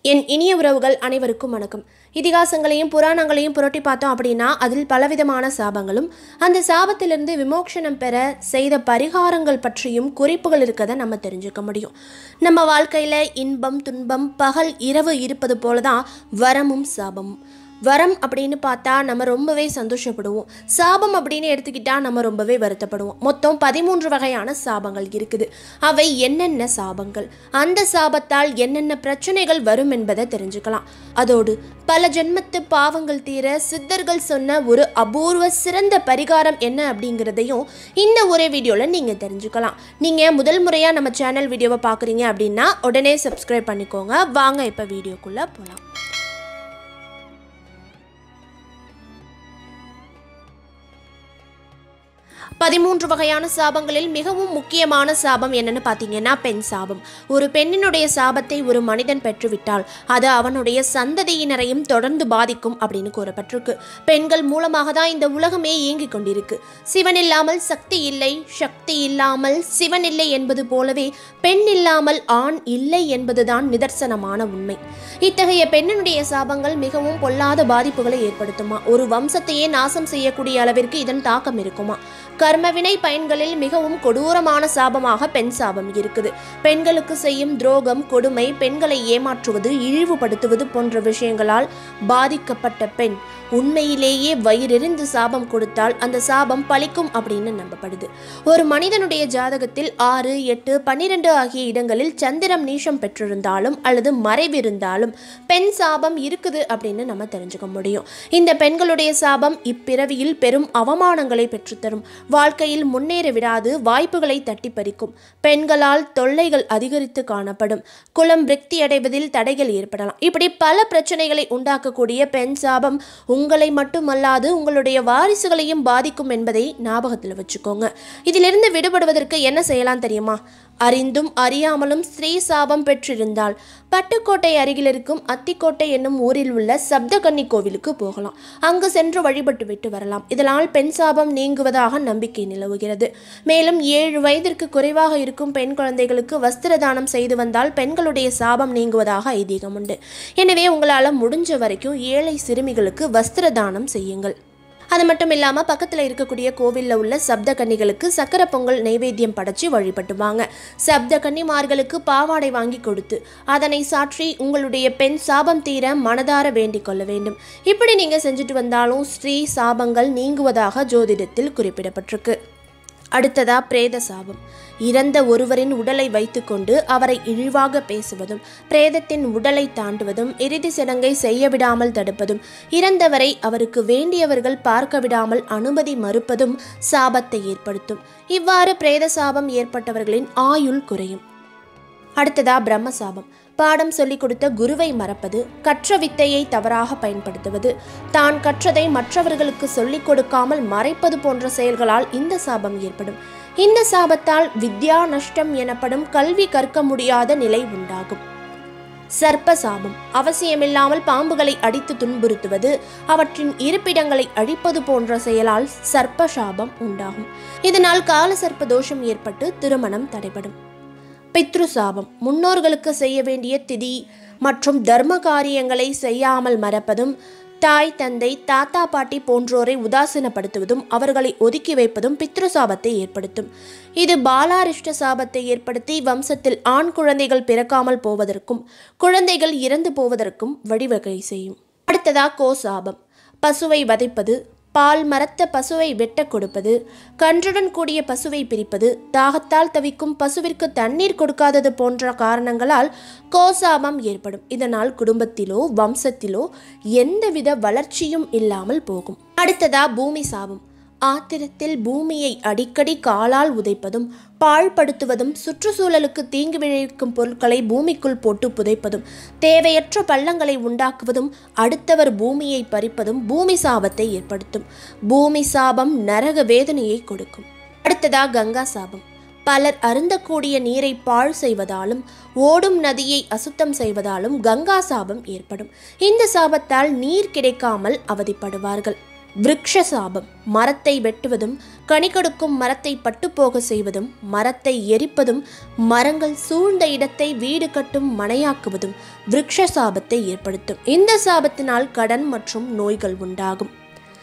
என் இனிய உறவுகள் அனைவருக்கும் வணக்கம் இதிகாசங்களையும் புராணங்களையும் புரட்டி பார்த்தோம் அப்படின்னா அதில் பலவிதமான சாபங்களும் அந்த சாபத்திலிருந்து விமோக்ஷனம் பெற செய்த பரிகாரங்கள் பற்றியும் குறிப்புகள் இருக்கதை நம்ம தெரிஞ்சுக்க முடியும் நம்ம வாழ்க்கையில் இன்பம் துன்பம் பகல் இரவு இருப்பது போல தான் வரமும் சாபமும் வரம் அப்படின்னு பார்த்தா நம்ம ரொம்பவே சந்தோஷப்படுவோம் சாபம் அப்படின்னு எடுத்துக்கிட்டா நம்ம ரொம்பவே வருத்தப்படுவோம் மொத்தம் பதிமூன்று வகையான சாபங்கள் இருக்குது அவை என்னென்ன சாபங்கள் அந்த சாபத்தால் என்னென்ன பிரச்சனைகள் வரும் என்பதை தெரிஞ்சுக்கலாம் அதோடு பல ஜென்மத்து பாவங்கள் தீர சித்தர்கள் சொன்ன ஒரு அபூர்வ சிறந்த பரிகாரம் என்ன அப்படிங்கிறதையும் இந்த ஒரே வீடியோவில் நீங்கள் தெரிஞ்சுக்கலாம் நீங்கள் முதல் முறையாக நம்ம சேனல் வீடியோவை பார்க்குறீங்க அப்படின்னா உடனே சப்ஸ்கிரைப் பண்ணிக்கோங்க வாங்க இப்போ வீடியோக்குள்ளே போகலாம் பதிமூன்று வகையான சாபங்களில் மிகவும் முக்கியமான சாபம் என்னன்னு பார்த்தீங்கன்னா பெண் சாபம் ஒரு பெண்ணினுடைய சாபத்தை ஒரு மனிதன் பெற்றுவிட்டால் அது அவனுடைய சந்ததியினரையும் தொடர்ந்து பாதிக்கும் அப்படின்னு கூறப்பட்டிருக்கு பெண்கள் மூலமாக தான் இந்த உலகமே இயங்கிக் கொண்டிருக்கு சிவன் இல்லாமல் சக்தி இல்லை சக்தி இல்லாமல் சிவன் இல்லை என்பது போலவே பெண் இல்லாமல் ஆண் இல்லை என்பதுதான் நிதர்சனமான உண்மை இத்தகைய பெண்ணினுடைய சாபங்கள் மிகவும் பொல்லாத பாதிப்புகளை ஏற்படுத்துமா ஒரு வம்சத்தையே நாசம் செய்யக்கூடிய அளவிற்கு இதன் தாக்கம் இருக்குமா கர்மவினை பயன்களில் மிகவும் கொடூரமான சாபமாக பெண் சாபம் இருக்குது பெண்களுக்கு செய்யும் துரோகம் கொடுமை பெண்களை ஏமாற்றுவது இழிவுபடுத்துவது போன்ற விஷயங்களால் பாதிக்கப்பட்ட பெண் உண்மையிலேயே வயிறெறிந்து சாபம் கொடுத்தால் அந்த சாபம் பலிக்கும் அப்படின்னு நம்பப்படுது ஒரு மனிதனுடைய ஜாதகத்தில் ஆறு எட்டு பன்னிரண்டு ஆகிய இடங்களில் சந்திரம் நீஷம் பெற்றிருந்தாலும் அல்லது மறைவிருந்தாலும் பெண் சாபம் இருக்குது அப்படின்னு நம்ம தெரிஞ்சுக்க முடியும் இந்த பெண்களுடைய சாபம் இப்பிறவியில் பெரும் அவமானங்களை பெற்றுத்தரும் வாழ்க்கையில் முன்னேற விடாது வாய்ப்புகளை தட்டி பறிக்கும் பெண்களால் தொல்லைகள் அதிகரித்து காணப்படும் குலம் விருத்தி அடைவதில் தடைகள் ஏற்படலாம் இப்படி பல பிரச்சனைகளை உண்டாக்கக்கூடிய பெண் சாபம் உங்களை மட்டுமல்லாது உங்களுடைய வாரிசுகளையும் பாதிக்கும் என்பதை ஞாபகத்தில் வச்சுக்கோங்க இதிலிருந்து விடுபடுவதற்கு என்ன செய்யலாம் தெரியுமா அறிந்தும் அறியாமலும் ஸ்ரீ சாபம் பெற்றிருந்தால் பட்டுக்கோட்டை அருகில் இருக்கும் அத்திக்கோட்டை என்னும் ஊரில் உள்ள சப்தகன்னி கோவிலுக்கு போகலாம் அங்கு சென்று வழிபட்டு விட்டு வரலாம் இதனால் பெண் சாபம் நீங்குவதாக நம்பிக்கை நிலவுகிறது மேலும் ஏழு வயதிற்கு குறைவாக இருக்கும் பெண் குழந்தைகளுக்கு வஸ்திர தானம் செய்து வந்தால் பெண்களுடைய சாபம் நீங்குவதாக ஐதீகம் உண்டு எனவே உங்களால் முடிஞ்ச வரைக்கும் ஏழை சிறுமிகளுக்கு வஸ்திர தானம் செய்யுங்கள் அது மட்டும் இல்லாமல் பக்கத்தில் இருக்கக்கூடிய கோவிலில் உள்ள சப்த கன்னிகளுக்கு சக்கரை பொங்கல் நைவேத்தியம் படைச்சு வழிபட்டுவாங்க சப்த கன்னிமார்களுக்கு பாவாடை வாங்கி கொடுத்து அதனை சாற்றி உங்களுடைய பெண் சாபம் தீர மனதார வேண்டிக் கொள்ள வேண்டும் இப்படி நீங்கள் செஞ்சுட்டு வந்தாலும் ஸ்ரீ சாபங்கள் நீங்குவதாக ஜோதிடத்தில் குறிப்பிடப்பட்டிருக்கு அடுத்ததா பிரேத சாபம் இறந்த ஒருவரின் உடலை வைத்துக்கொண்டு அவரை இழிவாக பேசுவதும் பிரேதத்தின் உடலை தாண்டுவதும் இறுதி சடங்கை செய்ய விடாமல் தடுப்பதும் இறந்தவரை அவருக்கு வேண்டியவர்கள் பார்க்க விடாமல் அனுமதி மறுப்பதும் சாபத்தை ஏற்படுத்தும் இவ்வாறு பிரேத சாபம் ஏற்பட்டவர்களின் ஆயுள் குறையும் அடுத்ததா பிரம்ம சாபம் பாடம் சொல்லிக் கொடுத்த குருவை மறப்பது கற்ற வித்தையை தவறாக பயன்படுத்துவது தான் கற்றதை மற்றவர்களுக்கு சொல்லிக் கொடுக்காமல் மறைப்பது போன்ற செயல்களால் இந்த சாபம் ஏற்படும் இந்த சாபத்தால் வித்யா நஷ்டம் எனப்படும் கல்வி கற்க முடியாத நிலை உண்டாகும் சர்ப்ப சாபம் அவசியமில்லாமல் பாம்புகளை அடித்து துன்புறுத்துவது அவற்றின் இருப்பிடங்களை அழிப்பது போன்ற செயலால் சர்ப்ப சாபம் உண்டாகும் இதனால் கால சர்ப்ப தோஷம் ஏற்பட்டு திருமணம் தடைபடும் பித்ரு சாபம் முன்னோர்களுக்கு செய்ய வேண்டிய திதி மற்றும் தர்ம காரியங்களை செய்யாமல் மறப்பதும் தாய் தந்தை தாத்தா பாட்டி போன்றோரை உதாசீனப்படுத்துவதும் அவர்களை ஒதுக்கி வைப்பதும் பித்ரு சாபத்தை ஏற்படுத்தும் இது பாலாரிஷ்ட சாபத்தை ஏற்படுத்தி வம்சத்தில் ஆண் குழந்தைகள் பிறக்காமல் போவதற்கும் குழந்தைகள் இறந்து போவதற்கும் வழிவகை செய்யும் அடுத்ததா கோ சாபம் பசுவை வதைப்பது பால் மரத்த பசுவை வெட்ட கொடுப்பது கன்றுடன் கூடிய பசுவை பிரிப்பது தாகத்தால் தவிக்கும் பசுவிற்கு தண்ணீர் கொடுக்காதது போன்ற காரணங்களால் கோசாபம் ஏற்படும் இதனால் குடும்பத்திலோ வம்சத்திலோ எந்தவித வளர்ச்சியும் இல்லாமல் போகும் அடுத்ததா பூமி சாபம் ஆத்திரத்தில் பூமியை அடிக்கடி காலால் உதைப்பதும் பாழ்படுத்துவதும் சுற்றுச்சூழலுக்கு தீங்கு விளைவிக்கும் பொருட்களை பூமிக்குள் போட்டு புதைப்பதும் தேவையற்ற பள்ளங்களை உண்டாக்குவதும் அடுத்தவர் பூமியை பறிப்பதும் பூமி சாபத்தை ஏற்படுத்தும் பூமி சாபம் நரக வேதனையை கொடுக்கும் அடுத்ததா கங்கா சாபம் பலர் அருந்தக்கூடிய நீரை பாழ் செய்வதாலும் ஓடும் நதியை அசுத்தம் செய்வதாலும் கங்கா சாபம் ஏற்படும் இந்த சாபத்தால் நீர் கிடைக்காமல் அவதிப்படுவார்கள் விருக்ஷ சாபம் மரத்தை வெட்டுவதும் கனி கொடுக்கும் மரத்தை பட்டுப்போக செய்வதும் மரத்தை எரிப்பதும் மரங்கள் சூழ்ந்த இடத்தை வீடு கட்டும் மனையாக்குவதும் விருக்ஷ சாபத்தை ஏற்படுத்தும் இந்த சாபத்தினால் கடன் மற்றும் நோய்கள் உண்டாகும்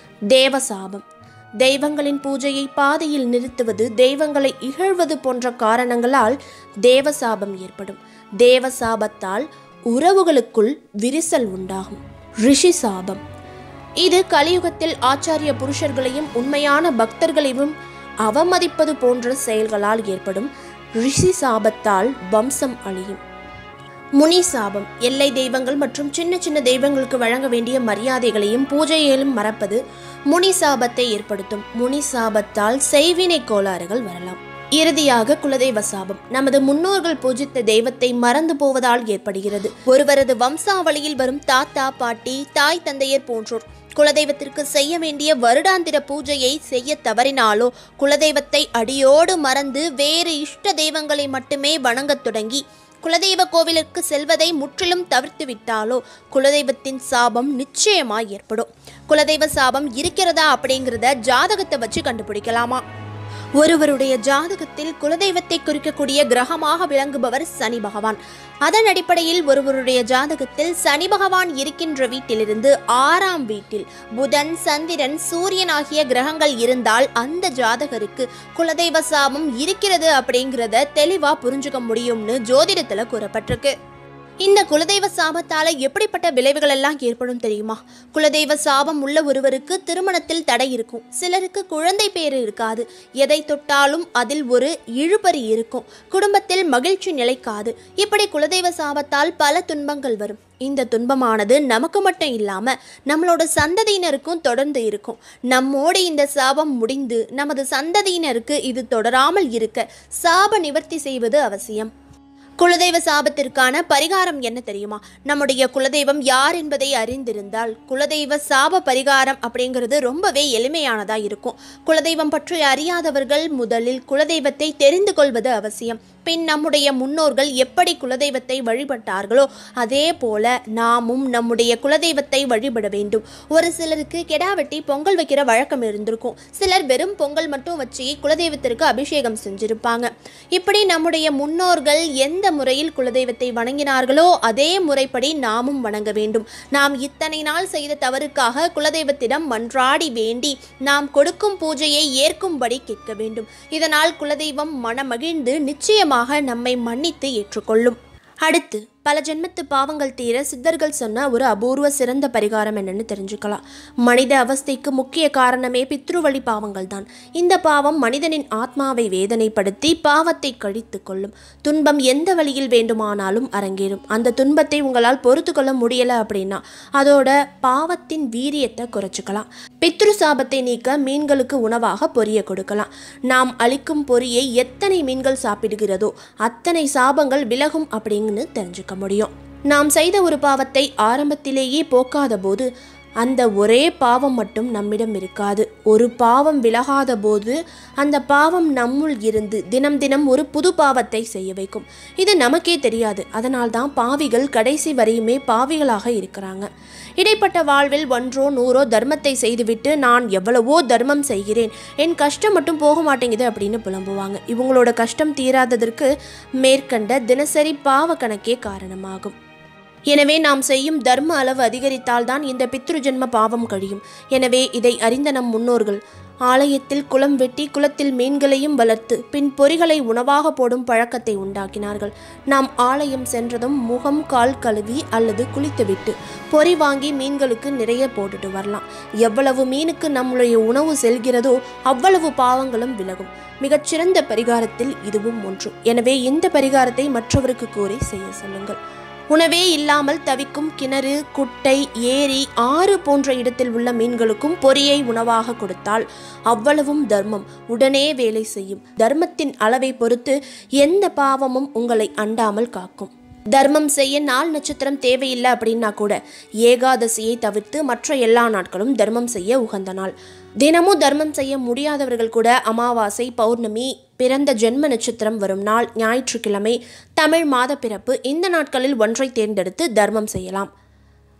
தேவ சாபம் தெய்வங்களின் பூஜையை பாதையில் நிறுத்துவது தெய்வங்களை இகழ்வது போன்ற காரணங்களால் தேவசாபம் ஏற்படும் தேவசாபத்தால் உறவுகளுக்குள் விரிசல் உண்டாகும் ரிஷி சாபம் இது கலியுகத்தில் ஆச்சாரிய புருஷர்களையும் உண்மையான பக்தர்களையும் அவமதிப்பது போன்ற செயல்களால் ஏற்படும் ரிஷி சாபத்தால் வம்சம் அழியும் முனி சாபம் எல்லை தெய்வங்கள் மற்றும் சின்ன சின்ன தெய்வங்களுக்கு வழங்க வேண்டிய மரியாதைகளையும் பூஜையிலும் மறப்பது முனி சாபத்தை ஏற்படுத்தும் முனி சாபத்தால் செய்வினை கோளாறுகள் வரலாம் இறுதியாக குலதெய்வ சாபம் நமது முன்னோர்கள் பூஜித்த தெய்வத்தை மறந்து போவதால் ஏற்படுகிறது ஒருவரது வம்சாவளியில் வரும் தாத்தா பாட்டி தாய் தந்தையர் போன்றோர் குலதெய்வத்திற்கு செய்ய வேண்டிய வருடாந்திர பூஜையை செய்ய தவறினாலோ குலதெய்வத்தை அடியோடு மறந்து வேறு இஷ்ட தெய்வங்களை மட்டுமே வணங்கத் தொடங்கி குலதெய்வ கோவிலுக்கு செல்வதை முற்றிலும் தவிர்த்து விட்டாலோ குலதெய்வத்தின் சாபம் நிச்சயமாய் ஏற்படும் குலதெய்வ சாபம் இருக்கிறதா அப்படிங்கிறத ஜாதகத்தை வச்சு கண்டுபிடிக்கலாமா ஒருவருடைய ஜாதகத்தில் குலதெய்வத்தை குறிக்கக்கூடிய கிரகமாக விளங்குபவர் சனி பகவான் அதன் அடிப்படையில் ஒருவருடைய ஜாதகத்தில் சனி பகவான் இருக்கின்ற வீட்டிலிருந்து ஆறாம் வீட்டில் புதன் சந்திரன் சூரியன் ஆகிய கிரகங்கள் இருந்தால் அந்த ஜாதகருக்கு குலதெய்வ சாபம் இருக்கிறது அப்படிங்கிறத தெளிவா புரிஞ்சுக்க முடியும்னு ஜோதிடத்துல கூறப்பட்டிருக்கு இந்த குலதெய்வ சாபத்தால எப்படிப்பட்ட விளைவுகள் எல்லாம் ஏற்படும் தெரியுமா குலதெய்வ சாபம் உள்ள ஒருவருக்கு திருமணத்தில் தடை இருக்கும் சிலருக்கு குழந்தை பேறு இருக்காது எதை தொட்டாலும் அதில் ஒரு இழுபறி இருக்கும் குடும்பத்தில் மகிழ்ச்சி நிலைக்காது இப்படி குலதெய்வ சாபத்தால் பல துன்பங்கள் வரும் இந்த துன்பமானது நமக்கு மட்டும் இல்லாம நம்மளோட சந்ததியினருக்கும் தொடர்ந்து இருக்கும் நம்மோடு இந்த சாபம் முடிந்து நமது சந்ததியினருக்கு இது தொடராமல் இருக்க சாப நிவர்த்தி செய்வது அவசியம் குலதெய்வ சாபத்திற்கான பரிகாரம் என்ன தெரியுமா நம்முடைய குலதெய்வம் யார் என்பதை அறிந்திருந்தால் குலதெய்வ சாப பரிகாரம் அப்படிங்கிறது ரொம்பவே எளிமையானதா இருக்கும் குலதெய்வம் பற்றி அறியாதவர்கள் முதலில் குலதெய்வத்தை தெரிந்து கொள்வது அவசியம் பின் நம்முடைய முன்னோர்கள் எப்படி குலதெய்வத்தை வழிபட்டார்களோ அதே போல நாமும் நம்முடைய குலதெய்வத்தை வழிபட வேண்டும் ஒரு சிலருக்கு கெடா வெட்டி பொங்கல் வைக்கிற வழக்கம் இருந்திருக்கும் சிலர் வெறும் பொங்கல் மட்டும் வச்சு குலதெய்வத்திற்கு அபிஷேகம் செஞ்சிருப்பாங்க இப்படி நம்முடைய முன்னோர்கள் எந்த முறையில் குலதெய்வத்தை வணங்கினார்களோ அதே முறைப்படி நாமும் வணங்க வேண்டும் நாம் இத்தனை நாள் செய்த தவறுக்காக குலதெய்வத்திடம் மன்றாடி வேண்டி நாம் கொடுக்கும் பூஜையை ஏற்கும்படி கேட்க வேண்டும் இதனால் குலதெய்வம் மனமகிழ்ந்து நிச்சயமாக நம்மை மன்னித்து ஏற்றுக்கொள்ளும் அடுத்து பல ஜென்மத்து பாவங்கள் தீர சித்தர்கள் சொன்ன ஒரு அபூர்வ சிறந்த பரிகாரம் என்னன்னு தெரிஞ்சுக்கலாம் மனித அவஸ்தைக்கு முக்கிய காரணமே பித்ருவழி பாவங்கள் தான் இந்த பாவம் மனிதனின் ஆத்மாவை வேதனைப்படுத்தி பாவத்தை கழித்து கொள்ளும் துன்பம் எந்த வழியில் வேண்டுமானாலும் அரங்கேறும் அந்த துன்பத்தை உங்களால் பொறுத்து கொள்ள முடியல அப்படின்னா அதோட பாவத்தின் வீரியத்தை குறைச்சிக்கலாம் பித்ரு சாபத்தை நீக்க மீன்களுக்கு உணவாக பொரிய கொடுக்கலாம் நாம் அளிக்கும் பொரியை எத்தனை மீன்கள் சாப்பிடுகிறதோ அத்தனை சாபங்கள் விலகும் அப்படின்னு தெரிஞ்சுக்க முடியும் நாம் செய்த ஒரு பாவத்தை ஆரம்பத்திலேயே போக்காத போது அந்த ஒரே பாவம் மட்டும் நம்மிடம் இருக்காது ஒரு பாவம் விலகாத போது அந்த பாவம் நம்முள் இருந்து தினம் தினம் ஒரு புது பாவத்தை செய்ய வைக்கும் இது நமக்கே தெரியாது அதனால்தான் பாவிகள் கடைசி வரையுமே பாவிகளாக இருக்கிறாங்க இடைப்பட்ட வாழ்வில் ஒன்றோ நூறோ தர்மத்தை செய்துவிட்டு நான் எவ்வளவோ தர்மம் செய்கிறேன் என் கஷ்டம் மட்டும் போக மாட்டேங்குது அப்படின்னு புலம்புவாங்க இவங்களோட கஷ்டம் தீராததற்கு மேற்கண்ட தினசரி பாவ கணக்கே காரணமாகும் எனவே நாம் செய்யும் தர்ம அளவு அதிகரித்தால்தான் இந்த பித்ரு ஜென்ம பாவம் கழியும் எனவே இதை அறிந்த நம் முன்னோர்கள் ஆலயத்தில் குளம் வெட்டி குளத்தில் மீன்களையும் வளர்த்து பின் பொறிகளை உணவாக போடும் பழக்கத்தை உண்டாக்கினார்கள் நாம் ஆலயம் சென்றதும் முகம் கால் கழுவி அல்லது குளித்துவிட்டு பொறி வாங்கி மீன்களுக்கு நிறைய போட்டுட்டு வரலாம் எவ்வளவு மீனுக்கு நம்முடைய உணவு செல்கிறதோ அவ்வளவு பாவங்களும் விலகும் மிகச்சிறந்த பரிகாரத்தில் இதுவும் ஒன்று எனவே இந்த பரிகாரத்தை மற்றவருக்கு கூறி செய்ய சொல்லுங்கள் உணவே இல்லாமல் தவிக்கும் கிணறு குட்டை ஏரி ஆறு போன்ற இடத்தில் உள்ள மீன்களுக்கும் பொரியை உணவாக கொடுத்தால் அவ்வளவும் தர்மம் உடனே வேலை செய்யும் தர்மத்தின் அளவை பொறுத்து எந்த பாவமும் உங்களை அண்டாமல் காக்கும் தர்மம் செய்ய நாள் நட்சத்திரம் தேவையில்லை அப்படின்னா கூட ஏகாதசியை தவிர்த்து மற்ற எல்லா நாட்களும் தர்மம் செய்ய உகந்த நாள் தினமும் தர்மம் செய்ய முடியாதவர்கள் கூட அமாவாசை பௌர்ணமி பிறந்த ஜென்ம நட்சத்திரம் வரும் நாள் ஞாயிற்றுக்கிழமை தமிழ் மாத பிறப்பு இந்த நாட்களில் ஒன்றை தேர்ந்தெடுத்து தர்மம் செய்யலாம்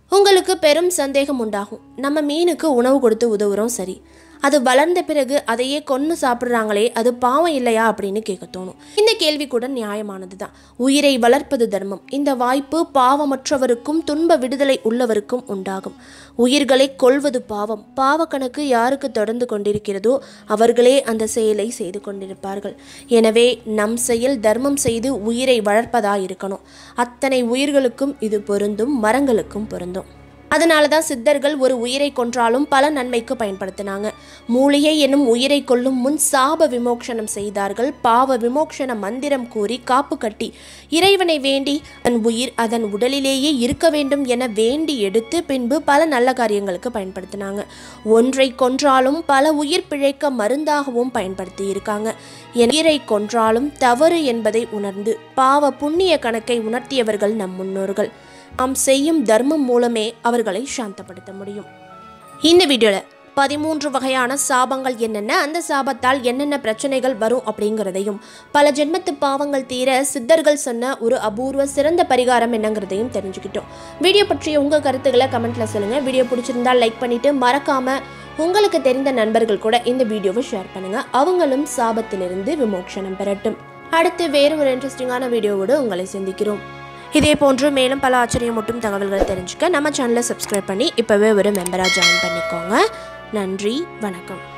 உங்களுக்கு பெரும் சந்தேகம் உண்டாகும் நம்ம மீனுக்கு உணவு கொடுத்து உதவுறோம் சரி அது வளர்ந்த பிறகு அதையே கொன்று சாப்பிட்றாங்களே அது பாவம் இல்லையா அப்படின்னு கேட்க தோணும் இந்த கேள்வி கூட நியாயமானது தான் உயிரை வளர்ப்பது தர்மம் இந்த வாய்ப்பு பாவமற்றவருக்கும் துன்ப விடுதலை உள்ளவருக்கும் உண்டாகும் உயிர்களை கொள்வது பாவம் பாவ கணக்கு யாருக்கு தொடர்ந்து கொண்டிருக்கிறதோ அவர்களே அந்த செயலை செய்து கொண்டிருப்பார்கள் எனவே நம் செயல் தர்மம் செய்து உயிரை வளர்ப்பதா இருக்கணும் அத்தனை உயிர்களுக்கும் இது பொருந்தும் மரங்களுக்கும் பொருந்தும் அதனால தான் சித்தர்கள் ஒரு உயிரை கொன்றாலும் பல நன்மைக்கு பயன்படுத்தினாங்க மூலிகை என்னும் உயிரை கொல்லும் முன் சாப விமோக்ஷனம் செய்தார்கள் பாவ விமோக்ஷன மந்திரம் கூறி காப்பு கட்டி இறைவனை வேண்டி தன் உயிர் அதன் உடலிலேயே இருக்க வேண்டும் என வேண்டி எடுத்து பின்பு பல நல்ல காரியங்களுக்கு பயன்படுத்தினாங்க ஒன்றை கொன்றாலும் பல உயிர் பிழைக்க மருந்தாகவும் பயன்படுத்தி இருக்காங்க உயிரை கொன்றாலும் தவறு என்பதை உணர்ந்து பாவ புண்ணிய கணக்கை உணர்த்தியவர்கள் நம் முன்னோர்கள் நாம் செய்யும் தர்மம் மூலமே அவர்களை சாந்தப்படுத்த முடியும் இந்த வீடியோவில் பதிமூன்று வகையான சாபங்கள் என்னென்ன அந்த சாபத்தால் என்னென்ன பிரச்சனைகள் வரும் அப்படிங்கிறதையும் பல ஜென்மத்து பாவங்கள் தீர சித்தர்கள் சொன்ன ஒரு அபூர்வ சிறந்த பரிகாரம் என்னங்கிறதையும் தெரிஞ்சுக்கிட்டோம் வீடியோ பற்றிய உங்கள் கருத்துக்களை கமெண்ட்டில் சொல்லுங்கள் வீடியோ பிடிச்சிருந்தால் லைக் பண்ணிவிட்டு மறக்காமல் உங்களுக்கு தெரிந்த நண்பர்கள் கூட இந்த வீடியோவை ஷேர் பண்ணுங்கள் அவங்களும் சாபத்திலிருந்து விமோச்சனம் பெறட்டும் அடுத்து வேறு ஒரு இன்ட்ரெஸ்டிங்கான வீடியோவோடு உங்களை சந்திக்கிறோம் இதே போன்று மேலும் பல ஆச்சரியமூட்டும் தகவல்களை தெரிஞ்சுக்க நம்ம சேனலை சப்ஸ்கிரைப் பண்ணி இப்போவே ஒரு மெம்பராக ஜாயின் பண்ணிக்கோங்க நன்றி வணக்கம்